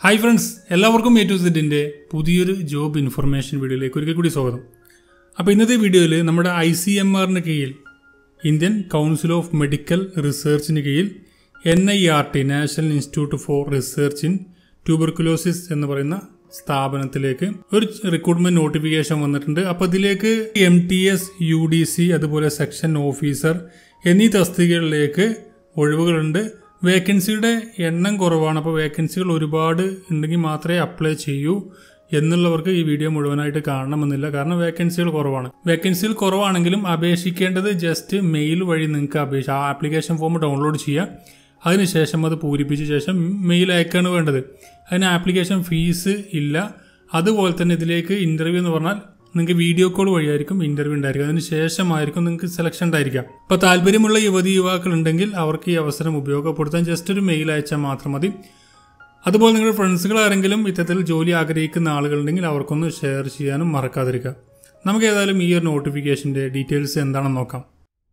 hi friends എല്ലാവർക്കും A two സെറ്റിൻ്റെ പുതിയൊരു ജോബ് ഇൻഫർമേഷൻ വീഡിയോയിലേക്ക് ഒരിക്കൽ കൂടി സ്വാഗതം അപ്പോൾ ഇന്നത്തെ വീഡിയോയിൽ നമ്മുടെ ഐ സി എം ആറിന് കീഴിൽ ഇന്ത്യൻ കൗൺസിൽ ഓഫ് മെഡിക്കൽ റിസർച്ചിന് കീഴിൽ N I R T national institute for research in tuberculosis എന്ന് പറയുന്ന സ്ഥാപനത്തിലേക്ക് ഒരു റിക്രൂട്ട്മെന്റ് നോട്ടിഫിക്കേഷൻ വന്നിട്ടുണ്ട് അപ്പോൾ ഇതിലേക്ക് M T S U D C അതുപോലെ സെക്ഷൻ ഓഫീസർ എന്നീ തസ്തികകളിലേക്ക് ഒഴിവുകളുണ്ട് വേക്കൻസിയുടെ എണ്ണം കുറവാണ് അപ്പോൾ വേക്കൻസികൾ ഒരുപാട് ഉണ്ടെങ്കിൽ മാത്രമേ അപ്ലൈ ചെയ്യൂ എന്നുള്ളവർക്ക് ഈ വീഡിയോ മുഴുവനായിട്ട് കാണണമെന്നില്ല കാരണം വേക്കൻസികൾ കുറവാണ് വേക്കൻസികൾ കുറവാണെങ്കിലും അപേക്ഷിക്കേണ്ടത് ജസ്റ്റ് മെയിൽ വഴി നിങ്ങൾക്ക് അപേക്ഷ ആ ആപ്ലിക്കേഷൻ ഫോം ഡൗൺലോഡ് ചെയ്യുക അതിനുശേഷം അത് പൂരിപ്പിച്ച ശേഷം മെയിൽ അയക്കാണ് വേണ്ടത് അതിന് ആപ്ലിക്കേഷൻ ഫീസ് ഇല്ല അതുപോലെ തന്നെ ഇതിലേക്ക് ഇന്റർവ്യൂ എന്ന് പറഞ്ഞാൽ നിങ്ങൾക്ക് വീഡിയോ കോൾ വഴിയായിരിക്കും ഇന്റർവ്യൂ ഉണ്ടായിരിക്കും അതിന് ശേഷമായിരിക്കും നിങ്ങൾക്ക് സെലക്ഷൻ ഉണ്ടായിരിക്കാം അപ്പോൾ താല്പര്യമുള്ള യുവതി യുവാക്കൾ ഉണ്ടെങ്കിൽ അവർക്ക് ഈ അവസരം ഉപയോഗപ്പെടുത്താൻ ജസ്റ്റ് ഒരു മെയിൽ അയച്ചാൽ മാത്രം മതി അതുപോലെ നിങ്ങളുടെ ഫ്രണ്ട്സുകൾ ആരെങ്കിലും ഇത്തരത്തിൽ ജോലി ആഗ്രഹിക്കുന്ന ആളുകളുണ്ടെങ്കിൽ അവർക്കൊന്ന് ഷെയർ ചെയ്യാനും മറക്കാതിരിക്കുക നമുക്ക് ഏതായാലും ഈ ഒരു നോട്ടിഫിക്കേഷൻ്റെ ഡീറ്റെയിൽസ് എന്താണെന്ന് നോക്കാം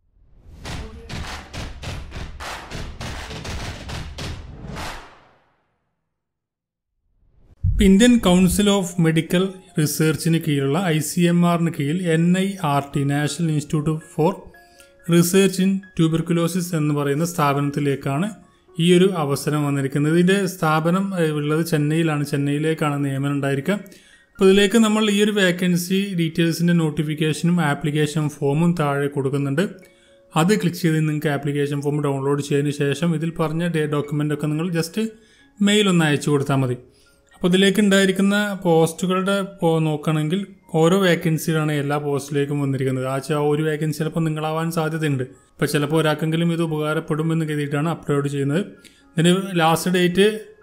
ഇന്ത്യൻ കൗൺസിൽ ഓഫ് മെഡിക്കൽ റിസർച്ചിന് കീഴിലുള്ള ഐ സി എം ആറിന് കീഴിൽ N I R T national institute for research in tuberculosis എന്ന് പറയുന്ന സ്ഥാപനത്തിലേക്കാണ് ഈ ഒരു അവസരം വന്നിരിക്കുന്നത് ഇതിൻ്റെ സ്ഥാപനം ഏഹ്, ഉള്ളത് ചെന്നൈയിലാണ് ചെന്നൈയിലേക്കാണ് നിയമനം ഉണ്ടായിരിക്കുക അപ്പോൾ ഇതിലേക്ക് നമ്മൾ ഈ ഒരു വേക്കൻസി ഡീറ്റെയിൽസിൻ്റെ നോട്ടിഫിക്കേഷനും ആപ്ലിക്കേഷൻ ഫോമും താഴെ കൊടുക്കുന്നുണ്ട് അത് ക്ലിക്ക് ചെയ്ത് നിങ്ങൾക്ക് ആപ്ലിക്കേഷൻ ഫോം ഡൗൺലോഡ് ചെയ്തതിന് ശേഷം ഇതിൽ പറഞ്ഞ ഡേ ഡോക്യുമെൻ്റ് ഒക്കെ നിങ്ങൾ ജസ്റ്റ് മെയിൽ ഒന്ന് അയച്ചു കൊടുത്താൽ മതി അപ്പോൾ ഇതിലേക്ക് ഉണ്ടായിരിക്കുന്ന പോസ്റ്റുകളുടെ പോ നോക്കുകയാണെങ്കിൽ ഓരോ വേക്കൻസികളാണ് എല്ലാ പോസ്റ്റിലേക്കും വന്നിരിക്കുന്നത് ആ ച- ഒരു വേക്കൻസി ചിലപ്പോൾ നിങ്ങളാവാൻ സാധ്യതയുണ്ട് ഇപ്പോൾ ചിലപ്പോൾ ഒരാൾക്കെങ്കിലും ഇത് ഉപകാരപ്പെടുമെന്ന് കരുതിയിട്ടാണ് അപ്ലോഡ് ചെയ്യുന്നത് ഇതിന് ലാസ്റ്റ് ഡേറ്റ്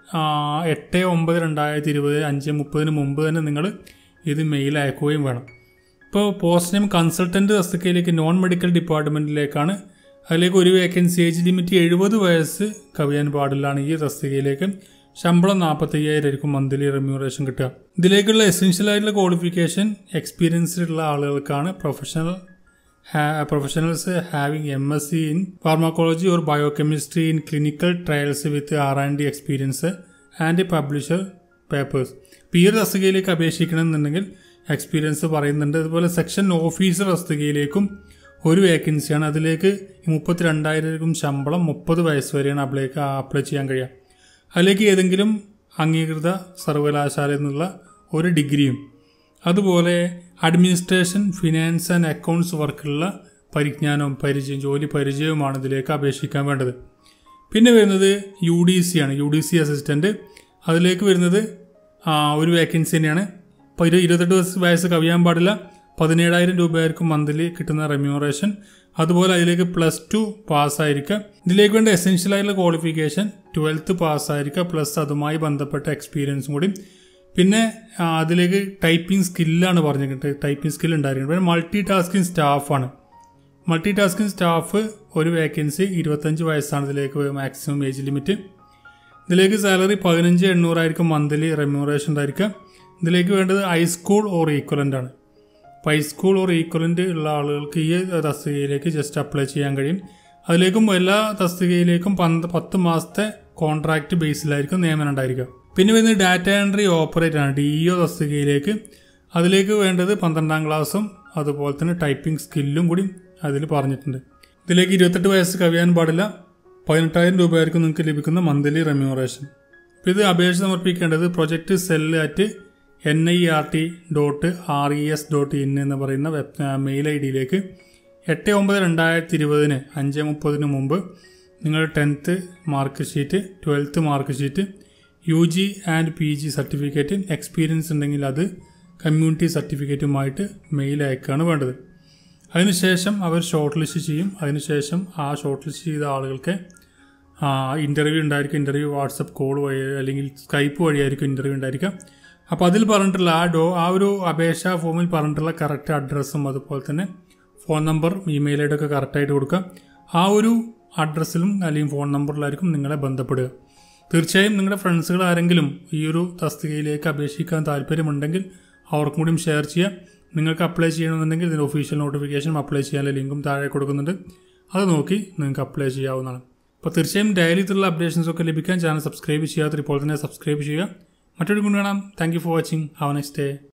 എട്ട് ഒമ്പത് രണ്ടായിരത്തി ഇരുപത് അഞ്ച് മുപ്പതിന് മുമ്പ് തന്നെ നിങ്ങൾ ഇത് മെയിൽ അയക്കുകയും വേണം ഇപ്പോൾ പോസ്റ്റ് നെയിം കൺസൾട്ടന്റ് തസ്തികയിലേക്ക് നോൺ മെഡിക്കൽ ഡിപ്പാർട്ട്മെന്റിലേക്കാണ് അതിലേക്ക് ഒരു വേക്കൻസി ഏജ് ലിമിറ്റ് എഴുപത് വയസ്സ് കവിയാൻ പാടില്ലാണ് ഈ തസ്തികയിലേക്ക് ശമ്പളം നാൽപ്പത്തയ്യായിരം ആയിരിക്കും മന്ത്ലി റെമ്യൂറേഷൻ കിട്ടുക ഇതിലേക്കുള്ള എസെൻഷ്യൽ ആയിട്ടുള്ള ക്വാളിഫിക്കേഷൻ എക്സ്പീരിയൻസ് ഉള്ള ആളുകൾക്കാണ് professional professionals having M S C in pharmacology or biochemistry in clinical trials with R and D experience and publisher papers ഈ ഒരു തസ്തികയിലേക്ക് അപേക്ഷിക്കണമെന്നുണ്ടെങ്കിൽ എക്സ്പീരിയൻസ് പറയുന്നുണ്ട് അതുപോലെ സെക്ഷൻ ഓഫീസർ തസ്തികയിലേക്കും ഒരു വേക്കൻസിയാണ് അതിലേക്ക് മുപ്പത്തിരണ്ടായിരം ശമ്പളം മുപ്പത് വയസ്സ് വരെയാണ് അപ്ലൈ അപ്ലൈ ചെയ്യാൻ കഴിയുക അതിലേക്ക് ഏതെങ്കിലും അംഗീകൃത സർവകലാശാലയിൽ നിന്നുള്ള ഒരു ഡിഗ്രിയും അതുപോലെ അഡ്മിനിസ്ട്രേഷൻ ഫിനാൻസ് ആൻഡ് അക്കൗണ്ട്സ് വർക്കുള്ള പരിജ്ഞാനവും പരിചയം ജോലി പരിചയവുമാണ് ഇതിലേക്ക് അപേക്ഷിക്കാൻ വേണ്ടത് പിന്നെ വരുന്നത് യു ഡി സി ആണ് യു ഡി സി അസിസ്റ്റന്റ് അതിലേക്ക് വരുന്നത് ആ, ഒരു വേക്കൻസി തന്നെയാണ് ഇപ്പോൾ ഇരു ഇരുപത്തെട്ട് വയസ്സ് വയസ്സ് കവിയാൻ പാടില്ല പതിനേഴായിരം രൂപയായിരിക്കും മന്ത്ലി കിട്ടുന്ന റെമ്യൂറേഷൻ അതുപോലെ അതിലേക്ക് പ്ലസ് ടു പാസ്സായിരിക്കുക ഇതിലേക്ക് വേണ്ട എസെൻഷ്യൽ ആയിട്ടുള്ള ക്വാളിഫിക്കേഷൻ ട്വൽത്ത് പാസ്സായിരിക്കുക പ്ലസ് അതുമായി ബന്ധപ്പെട്ട എക്സ്പീരിയൻസും കൂടി പിന്നെ ആ, അതിലേക്ക് ടൈപ്പിംഗ് സ്കില്ലാണ് പറഞ്ഞിട്ട് ടൈപ്പിംഗ് സ്കിൽ ഉണ്ടായിരിക്കുന്നത് പിന്നെ മൾട്ടി ടാസ്കിങ് സ്റ്റാഫാണ് മൾട്ടി ടാസ്കിങ് സ്റ്റാഫ് ഒരു വേക്കൻസി ഇരുപത്തഞ്ച് വയസ്സാണ് ഇതിലേക്ക് മാക്സിമം ഏജ് ലിമിറ്റ് ഇതിലേക്ക് സാലറി പതിനഞ്ച് എണ്ണൂറായിരിക്കും മന്ത്ലി റെമ്യൂറേഷൻ ഉണ്ടായിരിക്കുക ഇതിലേക്ക് വേണ്ടത് ഹൈസ്കൂൾ ഓർ ഈക്വലൻ്റ് ആണ് അപ്പോൾ ഹൈസ്കൂൾ ഓർ ഈക്വലൻ്റ് ഉള്ള ആളുകൾക്ക് ഈ തസ്തികയിലേക്ക് ജസ്റ്റ് അപ്ലൈ ചെയ്യാൻ കഴിയും അതിലേക്കും എല്ലാ തസ്തികയിലേക്കും പന്ത് പത്ത് മാസത്തെ കോൺട്രാക്ട് ബേസിലായിരിക്കും നിയമനം ഉണ്ടായിരിക്കുക പിന്നെ വരുന്നത് ഡാറ്റ എൻട്രി ഓപ്പറേറ്റർ ആണ് ഡി ഇ ഒ തസ്തികയിലേക്ക് അതിലേക്ക് വേണ്ടത് പന്ത്രണ്ടാം ക്ലാസ്സും അതുപോലെ തന്നെ ടൈപ്പിംഗ് സ്കില്ലും കൂടി അതിൽ പറഞ്ഞിട്ടുണ്ട് ഇതിലേക്ക് ഇരുപത്തെട്ട് വയസ്സ് കവിയാൻ പാടില്ല പതിനെട്ടായിരം രൂപയായിരിക്കും നിങ്ങൾക്ക് ലഭിക്കുന്ന മന്ത്ലി റെമ്യൂറേഷൻ അപ്പോൾ ഇത് അപേക്ഷ സമർപ്പിക്കേണ്ടത് project cell at N I R T dot R E S dot in എന്ന് പറയുന്ന വെബ് മെയിൽ ഐ ഡിയിലേക്ക് എട്ട് ഒമ്പത് രണ്ടായിരത്തി ഇരുപതിന് അഞ്ച് മുപ്പതിന് മുമ്പ് നിങ്ങൾ tenth mark sheet twelfth mark sheet U G and P G certificate experience ഉണ്ടെങ്കിൽ അത് കമ്മ്യൂണിറ്റി സർട്ടിഫിക്കറ്റുമായിട്ട് മെയിൽ അയക്കുകയാണ് വേണ്ടത് അതിനുശേഷം അവർ ഷോർട്ട് ലിസ്റ്റ് ചെയ്യും അതിനുശേഷം ആ ഷോർട്ട് ലിസ്റ്റ് ചെയ്ത ആളുകൾക്ക് ഇൻ്റർവ്യൂ ഉണ്ടായിരിക്കും ഇൻ്റർവ്യൂ വാട്സപ്പ് കോൾ വഴി അല്ലെങ്കിൽ സ്കൈപ്പ് വഴിയായിരിക്കും ഇൻ്റർവ്യൂ ഉണ്ടായിരിക്കുക അപ്പോൾ അതിൽ പറഞ്ഞിട്ടുള്ള ആ ഡോ ആ ഒരു അപേക്ഷാ ഫോമിൽ പറഞ്ഞിട്ടുള്ള കറക്റ്റ് അഡ്രസ്സും അതുപോലെ തന്നെ phone number email I D ഒക്കെ കറക്റ്റായിട്ട് കൊടുക്കുക ആ ഒരു അഡ്രസ്സിലും അല്ലെങ്കിൽ ഫോൺ നമ്പറിലായിരിക്കും നിങ്ങളെ ബന്ധപ്പെടുക തീർച്ചയായും നിങ്ങളുടെ ഫ്രണ്ട്സുകൾ ആരെങ്കിലും ഈ ഒരു തസ്തികയിലേക്ക് അപേക്ഷിക്കാൻ താല്പര്യമുണ്ടെങ്കിൽ അവർക്കും കൂടിയും ഷെയർ ചെയ്യുക നിങ്ങൾക്ക് അപ്ലൈ ചെയ്യണമെന്നുണ്ടെങ്കിൽ ഇതിൻ്റെ ഒഫീഷ്യൽ നോട്ടിഫിക്കേഷനും അപ്ലൈ ചെയ്യാനുള്ള ലിങ്കും താഴെ കൊടുക്കുന്നുണ്ട് അത് നോക്കി നിങ്ങൾക്ക് അപ്ലൈ ചെയ്യാവുന്നതാണ് അപ്പോൾ തീർച്ചയായും ഡയറി ഇത്തരത്തിലുള്ള അപ്ഡേഷൻസ് ഒക്കെ ലഭിക്കാൻ ചാനൽ സബ്സ്ക്രൈബ് ചെയ്യാത്ത ഇപ്പോൾ തന്നെ സബ്സ്ക്രൈബ് ചെയ്യുക മറ്റൊരു കൊണ്ട് കാണാം thank you for watching have next day